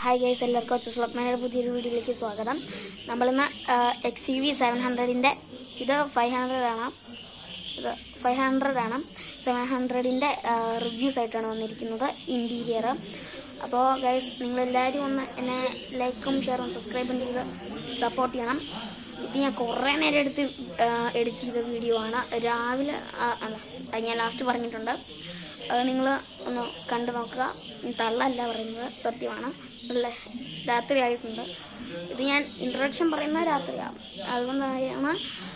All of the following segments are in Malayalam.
ഹായ് ഗൈസ് എല്ലാവർക്കും ചൂസ് വ്ളോഗ്മാനയുടെ പുതിയൊരു വീഡിയോയിലേക്ക് സ്വാഗതം നമ്മളിന്ന് എക്സ് യു വി സെവൻ ഹൺഡ്രഡിൻ്റെ ഇത് ഫൈവ് ഹൺഡ്രഡ് ആണ് ഇത് ഫൈവ് ഹൺഡ്രഡ് ആണ് സെവൻ ഹൺഡ്രഡിൻ്റെ റിവ്യൂസ് ആയിട്ടാണ് വന്നിരിക്കുന്നത് ഇൻറ്റീരിയർ അപ്പോൾ ഗൈസ് നിങ്ങളെല്ലാവരും ഒന്ന് എന്നെ ലൈക്കും ഷെയറും സബ്സ്ക്രൈബും ചെയ്ത് സപ്പോർട്ട് ചെയ്യണം ഇത് ഞാൻ കുറേ നേരം എടുത്ത് എഡിറ്റ് ചെയ്ത വീഡിയോ ആണ് രാവിലെ ആ, അല്ല അത് ഞാൻ ലാസ്റ്റ് പറഞ്ഞിട്ടുണ്ട് അത് നിങ്ങൾ ഒന്ന് കണ്ടു നോക്കുക തള്ളല്ല പറയുന്നത് സത്യമാണ് അല്ലേ രാത്രി ആയിട്ടുണ്ട് ഇത് ഞാൻ ഇൻട്രൊഡക്ഷൻ പറയുന്ന രാത്രിയാണ് അതുകൊണ്ടാണ്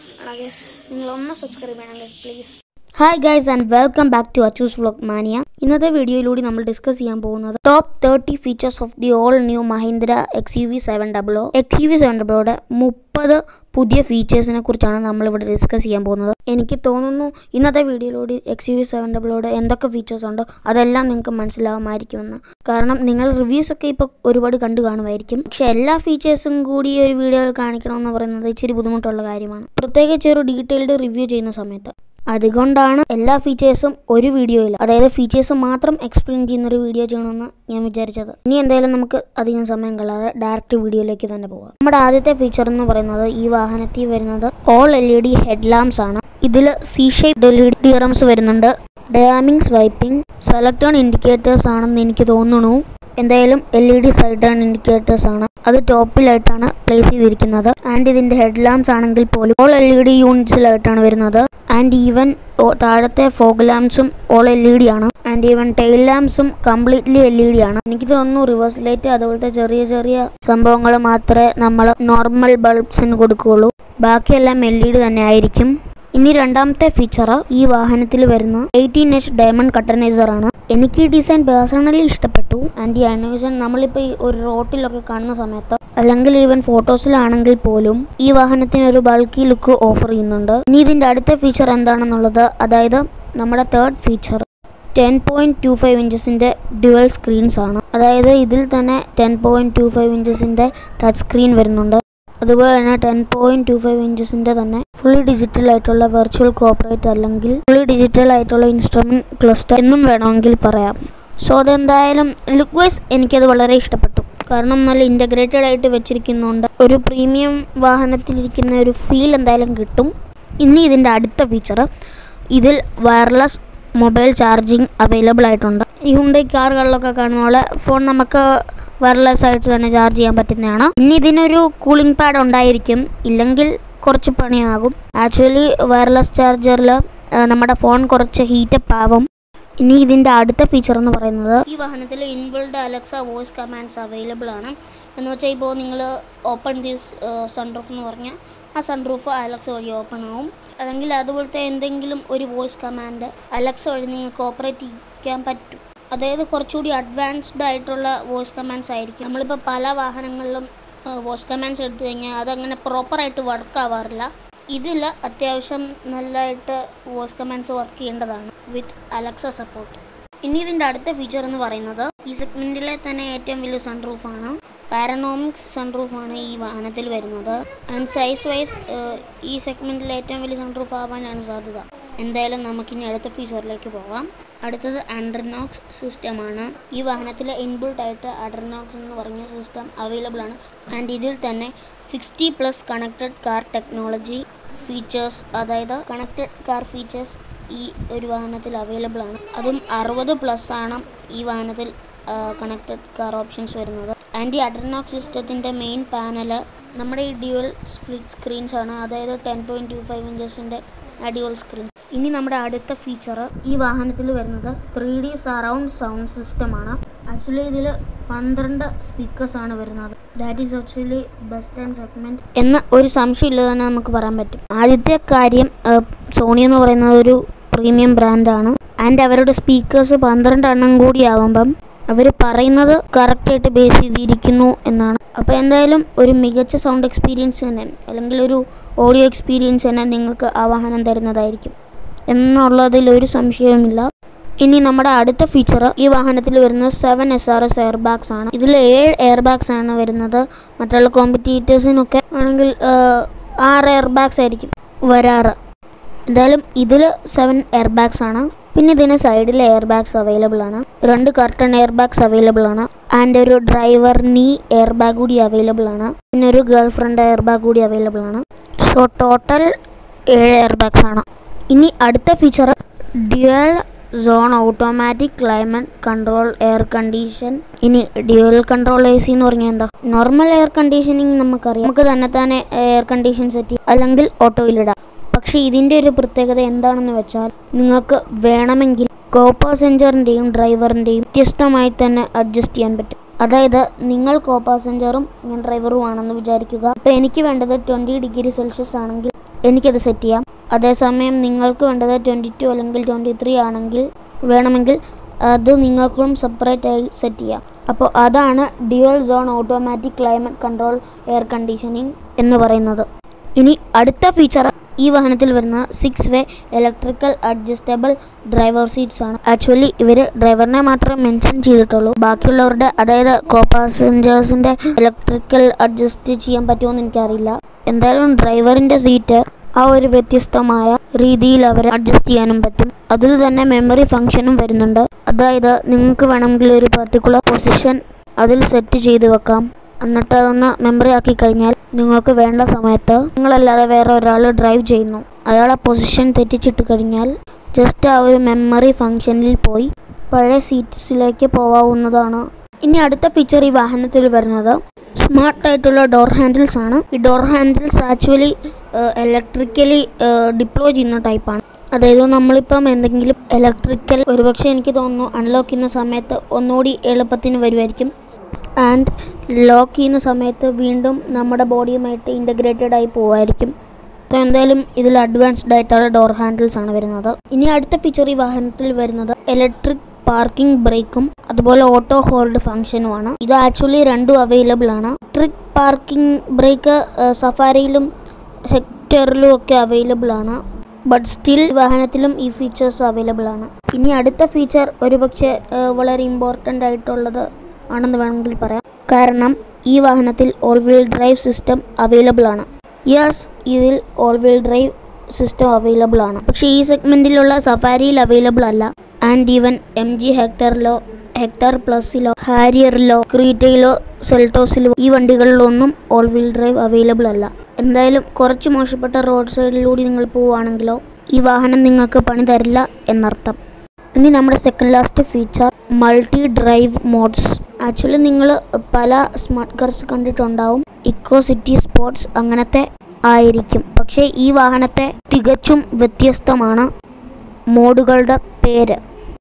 ഗസ് നിങ്ങളൊന്ന് സബ്സ്ക്രൈബ് ചെയ്യണം guys please hi guys and welcome back to Achus vlog mania ഇന്നത്തെ വീഡിയോയിലൂടെ നമ്മൾ ഡിസ്കസ് ചെയ്യാൻ പോകുന്നത് top thirty features of the all new Mahindra X U V seven double O X U V seven ഡബിളോടെ മുപ്പത് പുതിയ ഫീച്ചേഴ്സിനെ കുറിച്ചാണ് നമ്മളിവിടെ ഡിസ്കസ് ചെയ്യാൻ പോകുന്നത് എനിക്ക് തോന്നുന്നു ഇന്നത്തെ വീഡിയോയിലൂടെ എക്സ് യു വി സെവൻ ഡബിളോടെ എന്തൊക്കെ ഫീച്ചേഴ്സ് ഉണ്ടോ അതെല്ലാം നിങ്ങൾക്ക് മനസ്സിലാവുമായിരിക്കുമെന്ന് കാരണം നിങ്ങൾ റിവ്യൂസ് ഒക്കെ ഇപ്പോൾ ഒരുപാട് കണ്ടു കാണുമായിരിക്കും പക്ഷെ എല്ലാ ഫീച്ചേഴ്സും കൂടി ഈ ഒരു വീഡിയോയിൽ കാണിക്കണമെന്ന് പറയുന്നത് ഇച്ചിരി ബുദ്ധിമുട്ടുള്ള കാര്യമാണ് പ്രത്യേകിച്ച് ഒരു ഡീറ്റെയിൽഡ് റിവ്യൂ ചെയ്യുന്ന സമയത്ത് അതുകൊണ്ടാണ് എല്ലാ ഫീച്ചേഴ്സും ഒരു വീഡിയോയിൽ അതായത് ഫീച്ചേഴ്സ് മാത്രം എക്സ്പ്ലെയിൻ ചെയ്യുന്ന ഒരു വീഡിയോ ചെയ്യണമെന്ന് ഞാൻ വിചാരിച്ചത് ഇനി എന്തായാലും നമുക്ക് അധികം സമയം കളയാതെ ഡയറക്റ്റ് വീഡിയോയിലേക്ക് തന്നെ പോകാം നമ്മുടെ ആദ്യത്തെ ഫീച്ചർ എന്ന് പറയുന്നത് ഈ വാഹനത്തിൽ വരുന്നത് all L E D head lamps ആണ് ഇതിൽ C shape L E D ഡിയറംസ് വരുന്നുണ്ട് ഡയാമിംഗ് സ്വൈപ്പിംഗ് സെലക്ട് ഓൺ ഇൻഡിക്കേറ്റേഴ്സ് ആണെന്ന് എനിക്ക് തോന്നുന്നു എന്തായാലും L E D side turn indicators ആണ് അത് ടോപ്പിലായിട്ടാണ് പ്ലേസ് ചെയ്തിരിക്കുന്നത് ആൻഡ് ഇതിന്റെ ഹെഡ് ലാംപ്സ് ആണെങ്കിൽ പോലും ഓൾ എൽ ഇ ഡി യൂണിറ്റ്സിലായിട്ടാണ് വരുന്നത് ആൻഡ് ഈവൻ താഴത്തെ ഫോഗ് ലാംപ്സും ഓൾ എൽ ഇ ഡി ആണ് ആൻഡ് ഈവൻ ടെയിൽ ലാംപ്സും കംപ്ലീറ്റ്ലി എൽ ഇ ഡി ആണ് എനിക്ക് തോന്നുന്നു റിവേഴ്സ് ലൈറ്റ് അതുപോലത്തെ ചെറിയ ചെറിയ സംഭവങ്ങൾ മാത്രമേ നമ്മൾ നോർമൽ ബൾബ്സിന് കൊടുക്കുകയുള്ളൂ ബാക്കിയെല്ലാം എൽ ഇ ഡി തന്നെ ആയിരിക്കും ഇനി രണ്ടാമത്തെ ഫീച്ചർ ഈ വാഹനത്തിൽ വരുന്ന എയ്റ്റീൻ എച്ച് ഡയമണ്ട് കട്ടനൈസർ ആണ് എനിക്ക് ഈ ഡിസൈൻ പേഴ്സണലി ഇഷ്ടപ്പെട്ടു ആൻഡ് ഈ അനോവേഷൻ നമ്മളിപ്പോൾ ഈ ഒരു റോട്ടിലൊക്കെ കാണുന്ന സമയത്ത് അല്ലെങ്കിൽ ഈവൻ ഫോട്ടോസിലാണെങ്കിൽ പോലും ഈ വാഹനത്തിന് ഒരു ബൾക്കി ലുക്ക് ഓഫർ ചെയ്യുന്നുണ്ട് ഇനി ഇതിന്റെ അടുത്ത ഫീച്ചർ എന്താണെന്നുള്ളത് അതായത് നമ്മുടെ third feature ten point two five ഇഞ്ചസിന്റെ ഡ്യുവൽ സ്ക്രീൻസ് ആണ് അതായത് ഇതിൽ തന്നെ ടെൻ പോയിന്റ് ടു ഫൈവ് ഇഞ്ചസിന്റെ ടച്ച് സ്ക്രീൻ വരുന്നുണ്ട് അതുപോലെ തന്നെ ടെൻ പോയിന്റ് ടു ഫൈവ് ഇഞ്ചസിന്റെ തന്നെ ഫുള്ളി ഡിജിറ്റൽ ആയിട്ടുള്ള വെർച്വൽ കോപ്പറേറ്റ് അല്ലെങ്കിൽ ഫുള്ളി ഡിജിറ്റൽ ആയിട്ടുള്ള ഇൻസ്ട്രുമെന്റ് ക്ലസ്റ്റർ എന്നും വേണമെങ്കിൽ പറയാം സോ അതെന്തായാലും ലുക്ക് വൈസ് എനിക്കത് വളരെ ഇഷ്ടപ്പെട്ടു കാരണം നല്ല ഇൻ്റഗ്രേറ്റഡ് ആയിട്ട് വെച്ചിരിക്കുന്നുണ്ട് ഒരു പ്രീമിയം വാഹനത്തിലിരിക്കുന്ന ഒരു ഫീൽ എന്തായാലും കിട്ടും ഇനി ഇതിൻ്റെ അടുത്ത ഫീച്ചർ ഇതിൽ വയർലെസ് മൊബൈൽ ചാർജിങ് അവൈലബിൾ ആയിട്ടുണ്ട് ഈ ഹുണ്ടൈ കാറുകളിലൊക്കെ കാണുന്ന പോലെ ഫോൺ നമുക്ക് വയർലെസ് ആയിട്ട് തന്നെ ചാർജ് ചെയ്യാൻ പറ്റുന്നതാണ് ഇനി ഇതിനൊരു കൂളിംഗ് പാഡ് ഉണ്ടായിരിക്കും ഇല്ലെങ്കിൽ കുറച്ച് പണിയാകും ആക്ച്വലി വയർലെസ് ചാർജറിൽ നമ്മുടെ ഫോൺ കുറച്ച് ഹീറ്റപ്പ് ആവും ഇനി ഇതിൻ്റെ അടുത്ത ഫീച്ചർ എന്ന് പറയുന്നത് ഈ വാഹനത്തിൽ inbuilt Alexa voice commands available ആണ് എന്ന് വെച്ചാൽ ഇപ്പോൾ നിങ്ങൾ ഓപ്പൺ ദിസ് സൺറൂഫ് എന്ന് പറഞ്ഞാൽ ആ സൺറൂഫ് അലക്സ വഴി ഓപ്പൺ ആവും അല്ലെങ്കിൽ അതുപോലത്തെ എന്തെങ്കിലും ഒരു വോയിസ് കമാൻഡ് അലക്സ വഴി നിങ്ങൾക്ക് ഓപ്പറേറ്റ് ചെയ്യാൻ പറ്റും അതായത് കുറച്ചുകൂടി അഡ്വാൻസ്ഡ് ആയിട്ടുള്ള വോയിസ് കമാൻഡ്സ് ആയിരിക്കും നമ്മളിപ്പോൾ പല വാഹനങ്ങളിലും വോയിസ് കമാൻഡ്സ് എടുത്തു കഴിഞ്ഞാൽ അതങ്ങനെ പ്രോപ്പറായിട്ട് വർക്ക് ആവാറില്ല ഇതിൽ അത്യാവശ്യം നല്ലതായിട്ട് വോയിസ് കമാൻഡ്സ് വർക്ക് ചെയ്യേണ്ടതാണ് വിത്ത് അലക്സ സപ്പോർട്ട് ഇനി ഇതിൻ്റെ അടുത്ത ഫീച്ചർ എന്ന് പറയുന്നത് ഈ സെഗ്മെൻറ്റിലെ തന്നെ ഏറ്റവും വലിയ സൺറൂഫാണ് പാരനോമിക്സ് സൺറൂഫാണ് ഈ വാഹനത്തിൽ വരുന്നത് ആൻഡ് സൈസ് വൈസ് ഈ സെഗ്മെൻറ്റിലെ ഏറ്റവും വലിയ സൺറൂഫ് ആവാനാണ് സാധ്യത എന്തായാലും നമുക്കിനി അടുത്ത ഫീച്ചറിലേക്ക് പോകാം അടുത്തത് ആൻഡ്രനോക്സ് സിസ്റ്റമാണ് ഈ വാഹനത്തിൽ ഇൻബിൾട്ട് ആയിട്ട് ആഡ്രനോക്സ് എന്ന് പറഞ്ഞ സിസ്റ്റം അവൈലബിൾ ആണ് ആൻഡ് ഇതിൽ തന്നെ sixty plus connected car technology features അതായത് കണക്റ്റഡ് കാർ ഫീച്ചേഴ്സ് ഈ ഒരു വാഹനത്തിൽ അവൈലബിൾ ആണ് അതും അറുപത് പ്ലസ് ആണ് ഈ വാഹനത്തിൽ കണക്റ്റഡ് കാർ ഓപ്ഷൻസ് വരുന്നത് ആൻഡ് ഈ അഡ്രനോക്സ് സിസ്റ്റത്തിൻ്റെ മെയിൻ പാനൽ നമ്മുടെ ഈ ഡ്യുവൽ സ്പ്ലിറ്റ് സ്ക്രീൻസ് ആണ് അതായത് ടെൻ പോയിൻറ്റ് ടു ഫൈവ് ഇഞ്ചസിൻ്റെ ഡ്യുവൽ സ്ക്രീൻ ഇനി നമ്മുടെ അടുത്ത ഫീച്ചർ ഈ വാഹനത്തിൽ വരുന്നത് three D surround sound system ആണ് ആക്ച്വലി ഇതിൽ പന്ത്രണ്ട് സ്പീക്കേഴ്സ് ആണ് വരുന്നത് that is actually best and segment എന്ന് ഒരു സംശയമില്ല തന്നെ നമുക്ക് പറയാൻ പറ്റും ആദ്യത്തെ കാര്യം സോണി എന്ന് പറയുന്നത് ഒരു പ്രീമിയം ബ്രാൻഡാണ് ആൻഡ് അവരുടെ സ്പീക്കേഴ്സ് പന്ത്രണ്ട് എണ്ണം കൂടി ആവുമ്പം അവർ പറയുന്നത് കറക്റ്റായിട്ട് ബേസ് ചെയ്തിരിക്കുന്നു എന്നാണ് അപ്പോൾ എന്തായാലും ഒരു മികച്ച സൗണ്ട് എക്സ്പീരിയൻസ് തന്നെ അല്ലെങ്കിൽ ഒരു ഓഡിയോ എക്സ്പീരിയൻസ് തന്നെ നിങ്ങൾക്ക് ആ വാഹനം തരുന്നതായിരിക്കും എന്നുള്ളതിൽ ഒരു സംശയവുമില്ല ഇനി നമ്മുടെ അടുത്ത ഫീച്ചർ ഈ വാഹനത്തിൽ വരുന്നത് seven S R S airbags ആണ് ഇതിൽ ഏഴ് എയർ ബാഗ്സ് ആണ് വരുന്നത് മറ്റുള്ള കോമ്പറ്റീറ്റേഴ്സിനൊക്കെ ആണെങ്കിൽ ആറ് എയർ ബാഗ്സ് ആയിരിക്കും വരാറ് എന്തായാലും ഇതിൽ സെവൻ എയർ ബാഗ്സ് ആണ് പിന്നെ ഇതിന് സൈഡിൽ എയർ ബാഗ്സ് അവൈലബിൾ ആണ് രണ്ട് കർട്ടൺ എയർ ബാഗ്സ് അവൈലബിൾ ആണ് ആൻഡ് ഒരു ഡ്രൈവർ നീ എയർ ബാഗ് കൂടി അവൈലബിൾ ആണ് പിന്നെ ഒരു ഗേൾ ഫ്രണ്ട് എയർ ബാഗ് കൂടി അവൈലബിൾ ആണ് സോ ടോട്ടൽ ഏഴ് എയർ ബാഗ്സ് ആണ് ഇനി അടുത്ത feature dual zone automatic climate control air condition ഇനി ഡ്യുവൽ കൺട്രോൾ എ സി എന്ന് പറഞ്ഞാൽ എന്താ നോർമൽ എയർ കണ്ടീഷനിങ് നമുക്കറിയാം നമുക്ക് തന്നെ തന്നെ എയർ കണ്ടീഷൻ സെറ്റ് ചെയ്യാം അല്ലെങ്കിൽ ഓട്ടോയിലിടാം പക്ഷേ ഇതിൻ്റെ ഒരു പ്രത്യേകത എന്താണെന്ന് വെച്ചാൽ നിങ്ങൾക്ക് വേണമെങ്കിൽ കോ പാസഞ്ചറിൻ്റെയും ഡ്രൈവറിൻ്റെയും വ്യത്യസ്തമായി തന്നെ അഡ്ജസ്റ്റ് ചെയ്യാൻ പറ്റും അതായത് നിങ്ങൾ കോ പാസഞ്ചറും ഞാൻ ഡ്രൈവറും ആണെന്ന് വിചാരിക്കുക അപ്പോൾ എനിക്ക് വേണ്ടത് ട്വൻറ്റി ഡിഗ്രി സെൽഷ്യസ് ആണെങ്കിൽ എനിക്കത് സെറ്റ് ചെയ്യാം അതേസമയം നിങ്ങൾക്ക് വേണ്ടത് ട്വൻറ്റി ടു അല്ലെങ്കിൽ ട്വൻറ്റി ത്രീ ആണെങ്കിൽ വേണമെങ്കിൽ അത് നിങ്ങൾക്കും സെപ്പറേറ്റ് ആയി സെറ്റ് ചെയ്യാം അപ്പോൾ അതാണ് dual zone automatic climate control air conditioning എന്ന് പറയുന്നത് ഇനി അടുത്ത ഫീച്ചർ ഈ വാഹനത്തിൽ വരുന്ന six way electrical adjustable driver seats ആണ് ആക്ച്വലി ഇവർ ഡ്രൈവറിനെ മാത്രമേ മെൻഷൻ ചെയ്തിട്ടുള്ളൂ ബാക്കിയുള്ളവരുടെ അതായത് കോ പാസഞ്ചേഴ്സിൻ്റെ ഇലക്ട്രിക്കൽ അഡ്ജസ്റ്റ് ചെയ്യാൻ പറ്റുമോ എന്ന് എനിക്കറിയില്ല എന്തായാലും ഡ്രൈവറിൻ്റെ സീറ്റ് ആ ഒരു വ്യത്യസ്തമായ രീതിയിൽ അവർ അഡ്ജസ്റ്റ് ചെയ്യാനും പറ്റും അതിൽ തന്നെ മെമ്മറി ഫംഗ്ഷനും വരുന്നുണ്ട് അതായത് നിങ്ങൾക്ക് വേണമെങ്കിൽ ഒരു പർട്ടിക്കുലർ പൊസിഷൻ അതിൽ സെറ്റ് ചെയ്ത് വെക്കാം എന്നിട്ട് അതൊന്ന് മെമ്മറി ആക്കി കഴിഞ്ഞാൽ നിങ്ങൾക്ക് വേണ്ട സമയത്ത് നിങ്ങളല്ലാതെ വേറെ ഒരാൾ ഡ്രൈവ് ചെയ്യുന്നു അയാളെ പൊസിഷൻ തെറ്റിച്ചിട്ട് കഴിഞ്ഞാൽ ജസ്റ്റ് ആ ഒരു മെമ്മറി ഫംഗ്ഷനിൽ പോയി പഴയ സീറ്റ്സിലേക്ക് പോവാവുന്നതാണ് ഇനി അടുത്ത ഫീച്ചർ ഈ വാഹനത്തിൽ വരുന്നത് സ്മാർട്ട് ആയിട്ടുള്ള ഡോർ ഹാൻഡിൽസ് ആണ് ഈ door handles actually electrically deploy ചെയ്യുന്ന ടൈപ്പാണ് അതായത് നമ്മളിപ്പം എന്തെങ്കിലും ഇലക്ട്രിക്കൽ ഒരുപക്ഷെ എനിക്ക് തോന്നുന്നു അൺലോക്ക് ചെയ്യുന്ന സമയത്ത് ഒന്നുകൂടി എളുപ്പത്തിന് വരുമായിരിക്കും ആൻഡ് ലോക്ക് ചെയ്യുന്ന സമയത്ത് വീണ്ടും നമ്മുടെ ബോഡിയുമായിട്ട് ഇൻ്റഗ്രേറ്റഡ് ആയി പോവായിരിക്കും അപ്പോൾ എന്തായാലും ഇതിൽ അഡ്വാൻസ്ഡ് ആയിട്ടുള്ള ഡോർ ഹാൻഡിൽസ് ആണ് വരുന്നത് ഇനി അടുത്ത ഫീച്ചർ ഈ വാഹനത്തിൽ വരുന്നത് ഇലക്ട്രിക് പാർക്കിംഗ് ബ്രേക്കും അതുപോലെ ഓട്ടോ ഹോൾഡ് ഫംഗ്ഷനുമാണ് ഇത് ആക്ച്വലി രണ്ടും അവൈലബിൾ ആണ് ഇലക്ട്രിക് പാർക്കിംഗ് ബ്രേക്ക് സഫാരിയിലും ഹെക്ടറിലും ഒക്കെ അവൈലബിൾ ആണ് ബട്ട് സ്റ്റിൽ വാഹനത്തിലും ഈ ഫീച്ചേഴ്സ് അവൈലബിൾ ആണ് ഇനി അടുത്ത ഫീച്ചർ ഒരുപക്ഷെ ഏഹ്, വളരെ ഇമ്പോർട്ടൻ്റ് ആയിട്ടുള്ളത് ആണെന്ന് വേണമെങ്കിൽ പറയാം കാരണം ഈ വാഹനത്തിൽ all wheel drive system available ആണ് യെസ് ഇതിൽ all wheel drive system available ആണ് പക്ഷേ ഈ സെഗ്മെൻറ്റിലുള്ള സഫാരിയിൽ അവൈലബിൾ അല്ല ആൻഡ് ഈവൻ എം ജി ഹെക്ടറിലോ ഹെക്ടർ പ്ലസിലോ ഹാരിയറിലോ ക്രീറ്റയിലോ സെൽട്ടോസിലോ ഈ വണ്ടികളിലൊന്നും ഓൾ വീൽ ഡ്രൈവ് അവൈലബിൾ അല്ല എന്തായാലും കുറച്ച് മോശപ്പെട്ട റോഡ് സൈഡിലൂടെ നിങ്ങൾ പോവുകയാണെങ്കിലോ ഈ വാഹനം നിങ്ങൾക്ക് പണി തരില്ല എന്നർത്ഥം ഇനി നമ്മുടെ second last feature multi drive modes actually നിങ്ങൾ പല സ്മാർട്ട് കാർസ് കണ്ടിട്ടുണ്ടാവും ഇക്കോ സിറ്റി സ്പോർട്സ് അങ്ങനത്തെ ആയിരിക്കും പക്ഷേ ഈ വാഹനത്തെ തികച്ചും വ്യത്യസ്തമാണ് മോഡുകളുടെ പേര്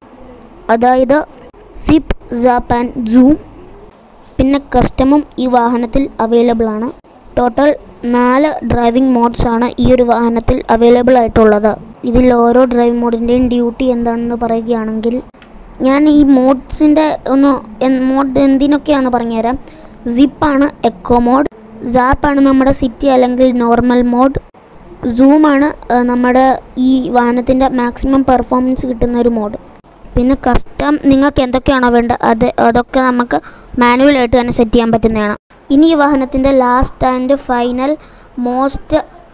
അതായത് സിപ്പ് സാപ്പ് ആൻഡ് സൂം പിന്നെ കസ്റ്റമും ഈ വാഹനത്തിൽ അവൈലബിൾ ആണ് ടോട്ടൽ നാല് ഡ്രൈവിംഗ് മോഡ്സ് ആണ് ഈ ഒരു വാഹനത്തിൽ അവൈലബിൾ ആയിട്ടുള്ളത് ഇതിൽ ഓരോ ഡ്രൈവ് മോഡിൻ്റെയും ഡ്യൂട്ടി എന്താണെന്ന് പറയുകയാണെങ്കിൽ ഞാൻ ഈ മോഡ്സിൻ്റെ ഒന്ന് മോഡ് എന്തിനൊക്കെയാണെന്ന് പറഞ്ഞുതരാം സിപ്പാണ് എക്കോ മോഡ് സാപ്പാണ് നമ്മുടെ സിറ്റി അല്ലെങ്കിൽ നോർമൽ മോഡ് സൂമാണ് നമ്മുടെ ഈ വാഹനത്തിൻ്റെ മാക്സിമം പെർഫോമൻസ് കിട്ടുന്ന ഒരു മോഡ് പിന്നെ കസ്റ്റം നിങ്ങൾക്ക് എന്തൊക്കെയാണോ വേണ്ടത് അത് അതൊക്കെ നമുക്ക് മാനുവലായിട്ട് തന്നെ സെറ്റ് ചെയ്യാൻ പറ്റുന്നതാണ് ഇനി ഈ വാഹനത്തിൻ്റെ last and final most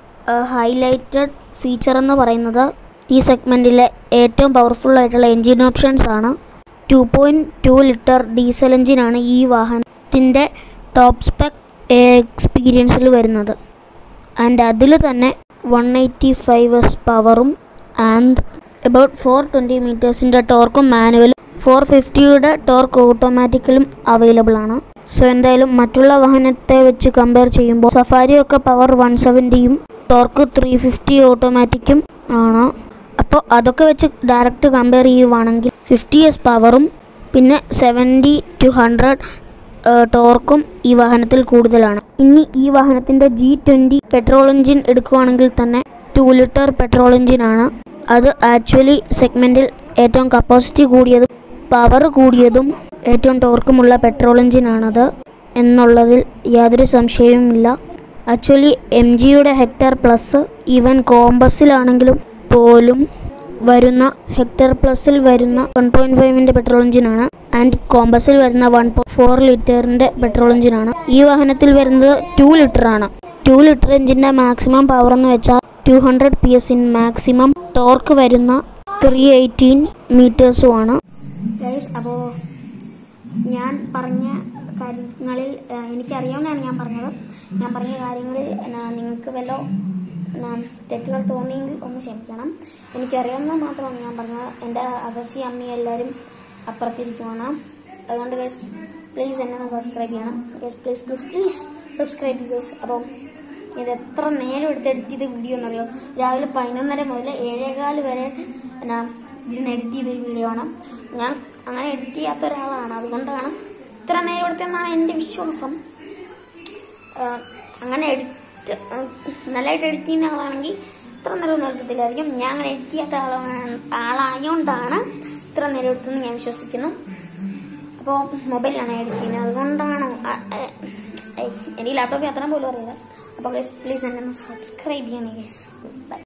highlighted feature എന്ന് പറയുന്നത് ഈ സെഗ്മെൻറ്റിലെ ഏറ്റവും പവർഫുൾ ആയിട്ടുള്ള എൻജിൻ ഓപ്ഷൻസ് ആണ് two point two litre diesel എൻജിനാണ് ഈ വാഹനത്തിൻ്റെ ടോപ്പ് സ്പെക് എക്സ്പീരിയൻസിൽ വരുന്നത് ആൻഡ് അതിൽ തന്നെ വൺ എയ്റ്റി ഫൈവ് എസ് പവറും ആൻഡ് അബൌട്ട് ഫോർ ട്വൻറ്റി മീറ്റേഴ്സിൻ്റെ ടോർക്കും മാനുവലും ഫോർ ഫിഫ്റ്റിയുടെ ടോർക്ക് ഓട്ടോമാറ്റിക്കലും അവൈലബിൾ ആണ് സോ എന്തായാലും മറ്റുള്ള വാഹനത്തെ വെച്ച് കമ്പയർ ചെയ്യുമ്പോൾ സഫാരിയൊക്കെ പവർ വൺ സെവൻറ്റിയും ടോർക്ക് ത്രീ ഫിഫ്റ്റി ഓട്ടോമാറ്റിക്കും ആണ് അപ്പോൾ അതൊക്കെ വെച്ച് ഡയറക്റ്റ് കമ്പയർ ചെയ്യുവാണെങ്കിൽ ഫിഫ്റ്റി എസ് പവറും പിന്നെ സെവൻറ്റി ടു ഹൺഡ്രഡ് ടോർക്കും ഈ വാഹനത്തിൽ കൂടുതലാണ് ഇനി ഈ വാഹനത്തിൻ്റെ ജി ട്വൻറ്റി പെട്രോൾ എഞ്ചിൻ എടുക്കുകയാണെങ്കിൽ തന്നെ ടു ലിറ്റർ പെട്രോൾ എഞ്ചിനാണ് അത് ആക്ച്വലി സെഗ്മെൻറ്റിൽ ഏറ്റവും കപ്പാസിറ്റി കൂടിയതും പവർ കൂടിയതും ഏറ്റവും ടോർക്കുമുള്ള പെട്രോൾ എഞ്ചിനാണത് എന്നുള്ളതിൽ യാതൊരു സംശയവുമില്ല ആക്ച്വലി എം ജിയുടെ ഹെക്ടർ പ്ലസ് ഈവൻ കോമ്പസിലാണെങ്കിലും പോലും വരുന്ന ഹെക്ടർ പ്ലസിൽ വരുന്ന വൺ പോയിൻറ്റ് ഫൈവിൻ്റെ പെട്രോൾ എഞ്ചിനാണ് ആൻഡ് കോമ്പസിൽ വരുന്ന വൺ ഫോർ ലിറ്ററിൻ്റെ പെട്രോൾ എഞ്ചിനാണ് ഈ വാഹനത്തിൽ വരുന്നത് ടു ലിറ്റർ ആണ് ടു ലിറ്റർ എഞ്ചിൻ്റെ മാക്സിമം പവർ എന്ന് വെച്ചാൽ two hundred P S in maximum torque വരുന്ന ത്രീ എയ്റ്റീൻ മീറ്റേഴ്സുമാണ് ഗൈസ് അപ്പോൾ ഞാൻ പറഞ്ഞ കാര്യങ്ങളിൽ ആ, എനിക്കറിയാവുന്നതാണ് ഞാൻ പറഞ്ഞത് ഞാൻ പറഞ്ഞ കാര്യങ്ങളിൽ ആ, നിങ്ങൾക്ക് വല്ല ആ, തെറ്റുകൾ തോന്നിയെങ്കിൽ ഒന്ന് ക്ഷമിക്കണം എനിക്കറിയാവുന്നത് മാത്രമാണ് ഞാൻ പറഞ്ഞത് എൻ്റെ അച്ഛച്ചി അമ്മയും എല്ലാവരും അപ്പുറത്തിരിക്കുവാണ് അതുകൊണ്ട് ഗൈസ് പ്ലീസ് എന്നെ ഒന്ന് സബ്സ്ക്രൈബ് ചെയ്യണം guys please please please subscribe ചെയ്യും ഗൈസ് അപ്പോൾ ഇത് എത്ര നേരം എടുത്ത് എഡിറ്റ് ചെയ്ത വീഡിയോ എന്നറിയോ രാവിലെ പതിനൊന്നര മുതൽ ഏഴേകാല് വരെ എന്നാ ഇതിന് എഡിറ്റ് ചെയ്തൊരു വീഡിയോ ആണ് ഞാൻ അങ്ങനെ എഡിറ്റ് ചെയ്യാത്ത ഒരാളാണ് അതുകൊണ്ടാണ് ഇത്ര നേരം എടുത്തെന്നാണ് എൻ്റെ വിശ്വാസം ആഹ് അങ്ങനെ എഡിറ്റ് നല്ലതായിട്ട് എഡിറ്റ് ചെയ്യുന്ന ആളാണെങ്കിൽ ഇത്ര നേരം ഒന്നും എടുക്കത്തില്ലായിരിക്കും ഞാൻ അങ്ങനെ എഡിറ്റ് ചെയ്യാത്ത ആളാണ് ആളായതുകൊണ്ടാണ് ഇത്ര നേരം എടുത്തെന്ന് ഞാൻ വിശ്വസിക്കുന്നു അപ്പോൾ മൊബൈലിലാണ് എഡിറ്റ് ചെയ്യുന്നത് അതുകൊണ്ടാണ് ആ- ഏ- ഏയ്, എനിക്ക് ലാപ്ടോപ്പിൽ അത്രയും പോലും അറിയില്ല അപ്പോൾ ഗൈസ് പ്ലീസ് എന്നെ ഒന്ന് സബ്സ്ക്രൈബ് ചെയ്യണേ ഗൈസ് ബൈ